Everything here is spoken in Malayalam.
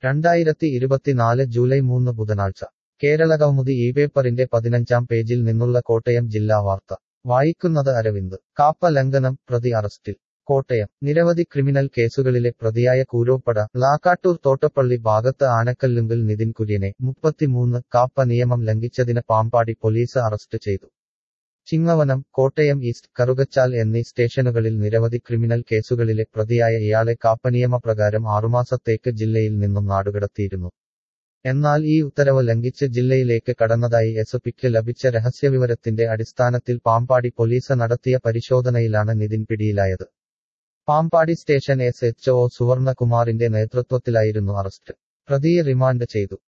രണ്ടായിരത്തി ഇരുപത്തിനാല് ജൂലൈ മൂന്ന് ബുധനാഴ്ച കേരളകൗമുദി ഈ പേപ്പറിന്റെ പതിനഞ്ചാം പേജിൽ നിന്നുള്ള കോട്ടയം ജില്ലാ വാർത്ത വായിക്കുന്നത് അരവിന്ദ് കാപ്പ ലംഘനം പ്രതി അറസ്റ്റിൽ കോട്ടയം നിരവധി ക്രിമിനൽ കേസുകളിലെ പ്രതിയായ കൂരോപ്പട ലാക്കാട്ടൂർ തോട്ടപ്പള്ളി ഭാഗത്ത് ആനക്കല്ലുങ്കൽ നിതിൻ കുര്യനെ മുപ്പത്തിമൂന്ന് കാപ്പ നിയമം ലംഘിച്ചതിന് പാമ്പാടി പോലീസ് അറസ്റ്റ് ചെയ്തു ചിങ്ങവനം കോട്ടയം ഈസ്റ്റ് കറുകച്ചാൽ എന്നീ സ്റ്റേഷനുകളിൽ നിരവധി ക്രിമിനൽ കേസുകളിലെ പ്രതിയായ ഇയാളെ കാപ്പനിയമപ്രകാരം ആറുമാസത്തേക്ക് ജില്ലയിൽ നിന്നും നാടുകടത്തിയിരുന്നു എന്നാൽ ഈ ഉത്തരവ് ലംഘിച്ച് ജില്ലയിലേക്ക് കടന്നതായി എസ് പിക്ക് ലഭിച്ച രഹസ്യവിവരത്തിന്റെ അടിസ്ഥാനത്തിൽ പാമ്പാടി പോലീസ് നടത്തിയ പരിശോധനയിലാണ് നിതിൻ പിടിയിലായത് Pampady station S H O സുവർണകുമാറിന്റെ നേതൃത്വത്തിലായിരുന്നു അറസ്റ്റ് പ്രതിയെ റിമാൻഡ് ചെയ്തു